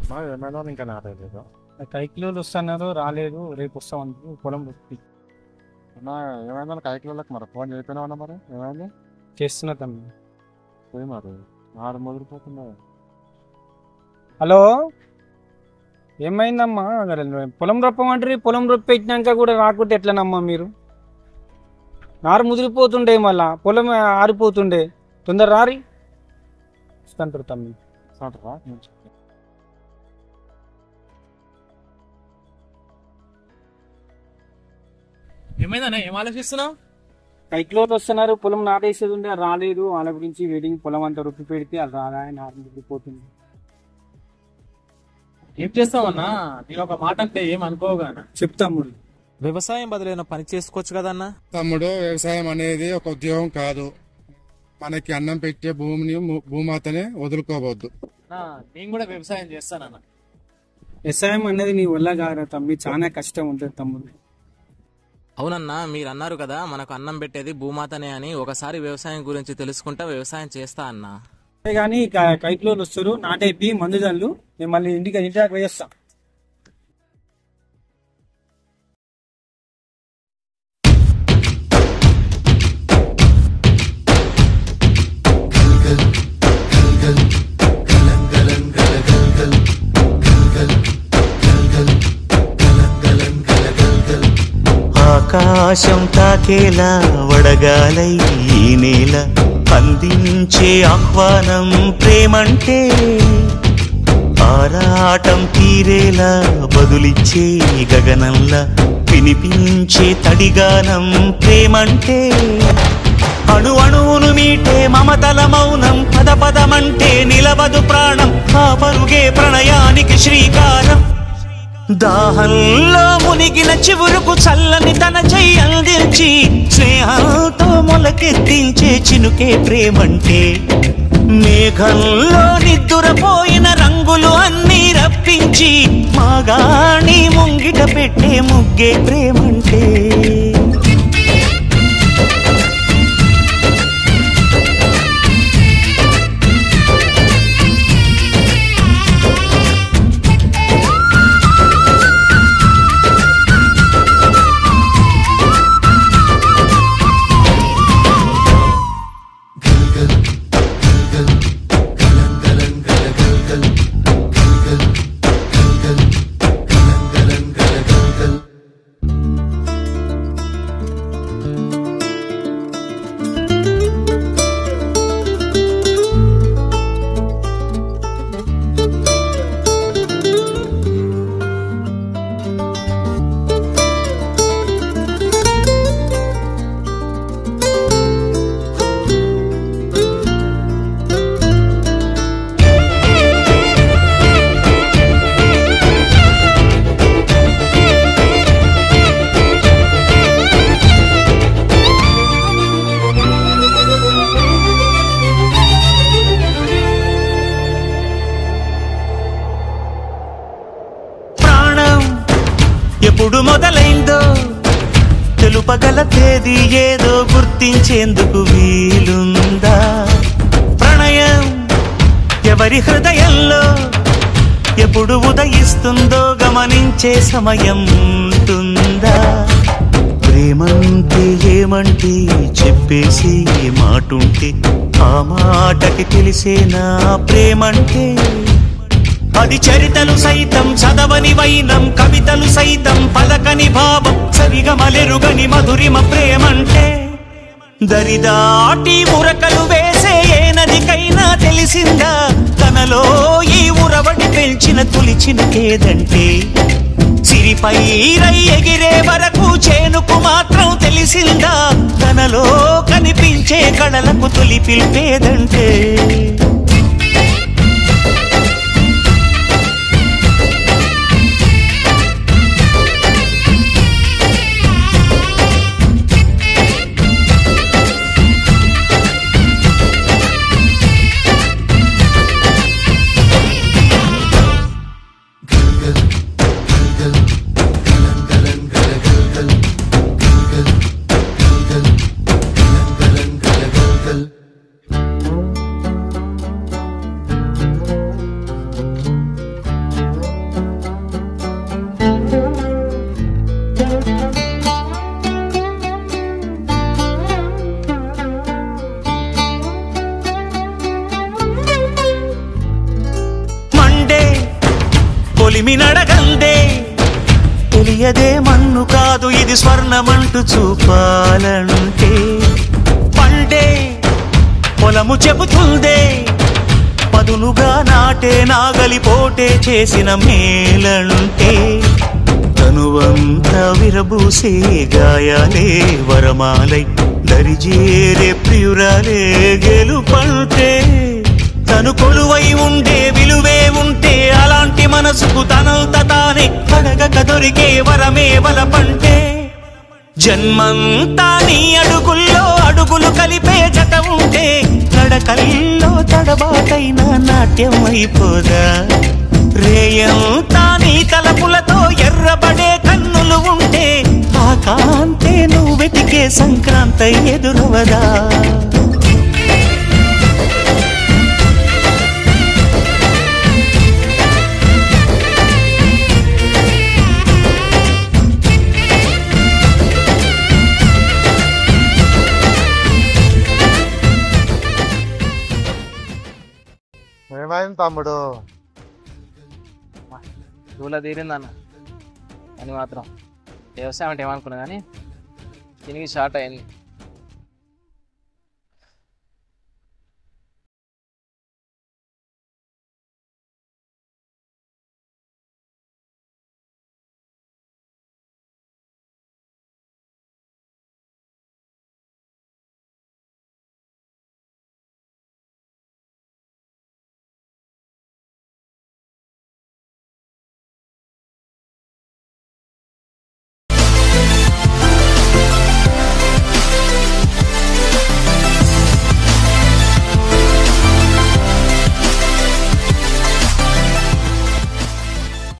మా ఏమైనా ఇంకా నాటలేదు కైకిలోలు వస్తున్నారు రాలేదు రేపు వస్తామంటారు పొలం నొప్పి అన్నా ఏమైందా కైకిలోకి మరి ఫోన్ చేయకపోయినా ఉన్నా మరి ఏమైంది చేస్తున్నా తమ్మి పోయి మరి ఆరు మొదలుపోతున్నా హలో ఏమైందమ్మా పొలం రొప్పమంటారు పొలం రొప్పెట్టినాక కూడా రాకుంటే ఎట్లనమ్మా మీరు నారు ముదిరిపోతుండే మళ్ళా పొలం ఆరిపోతుండే తొందర రారి ఇస్తాంటారు తమ్మి సాటరా ఏమైందన్నా ఏం ఆలోచిస్తున్నావు కైకిలోలు వస్తున్నారు పొలం నాటేసేది ఉండే అది రాలేదు వాళ్ళ గురించి వెయిటింగ్ పొలం అంతా రొప్పి పెడితే అది రాదా నారు ముదిరిపోతుంది ఏం చేస్తావన్నా నేను ఒక మాట అంటే ఏం అనుకోగానా చెప్తాముడు వ్యవసాయం బదులైన పని చేసుకోవచ్చు కదన్నా తమ్ముడు వ్యవసాయం అనేది ఒక ఉద్యోగం కాదు మనకి అన్నం పెట్టే భూమిని ము- భూమాతనే వదులుకోవద్దు నా, నేను కూడా వ్యవసాయం చేస్తానన్నా వ్యవసాయం అనేది నీ వల్ల కాదు తమ్మి చాలా కష్టం ఉంటుంది తమ్ముడు అవునన్నా మీరు అన్నారు కదా మనకు అన్నం పెట్టేది భూమాతనే అని ఒకసారి వ్యవసాయం గురించి తెలుసుకుంటా వ్యవసాయం చేస్తా అన్నా కానీ కైకిలోలు వస్తారు నాటేపి మందు జల్లు నేను మళ్ళీ ఇంటికి ఇంటికి వేస్తాం ఆకాశం తాకేలా వడగాలై ఈ నేల అందించే ఆహ్వానం ప్రేమంటే ఆరాటం తీరేలా బదులిచ్చే గగనంలా వినిపించే తడిగానం ప్రేమంటే అణు అణువును మీటే మమతల మౌనం పద పదమంటే నిలవదు ప్రాణం ఆ పరుగే ప్రణయానికి శ్రీకారం దాహంలో మునిగిన చివురుకు చల్లని తన చెయ్యి అందించి స్నేహంతో మొలకెత్తించే చినుకే ప్రేమంటే మేఘంలో నిద్దురపోయిన రంగులు అన్నీ రప్పించి మాగాణి ముంగిట పెట్టే ముగ్గే ప్రేమంటే ప్రాణం ఎప్పుడు మొదలైందో తెలుపగల తేదీ ఏదో గుర్తించేందుకు వీలుందా ప్రణయం ఎవరి హృదయంలో ఎప్పుడు ఉదయిస్తుందో గమనించే సమయం ఉంటుందా ప్రేమంటే ఏమంటే చెప్పేసి ఏ మాటుంటే ఆ మాటకి తెలిసేనా ప్రేమంటే అది చరితలు సైతం చదవని వైనం కవితలు సైతం పలకని భావం సరిగమలెరుగని మధురిమ ప్రేమంటే దరిదాటి ఉరకలు వేసే ఏ నదికైనా తెలిసిందా తనలో ఈ ఉరవడి పెంచిన తొలిచిన కేదంటే సిరిపై రై ఎగిరే వరకు చేనుకు మాత్రం తెలిసిందా తనలో కనిపించే కళలకు తొలి పిలిపేదంటే కొలిమి నడగందే తెలియదే మన్ను కాదు ఇది స్వర్ణమంటూ చూపాలంటే పండే పొలము చెబుతుందే పదునుగా నాటే నాగలి పోటే చేసిన మేలంటే తనువంతా విరబూసే గాయాలే వరమాలై దరిజేరే ప్రియురాలే గెలుపంటే తను కొలువై ఉండే విలువే ఉంటే అలాంటి మనసుకు తనంత తానే అడగక దొరికే వరమే వలపంటే జన్మంతా నీ అడుగుల్లో అడుగులు కలిపే జత ఉంటే నడకల్లో తడబాటైన నాట్యం అయిపోదా రేయంతా నీ తలపులతో ఎర్రబడే కన్నులు ఉంటే ఆ కాంతే నువ్వు వెతికే సంక్రాంతి ఎదురవదా ఏమైంది తమ్ముడు దూల తీరిందన్న అని మాత్రం వ్యవసాయం అంటే ఏమనుకున్నా కానీ దీనికి షార్ట్ అయింది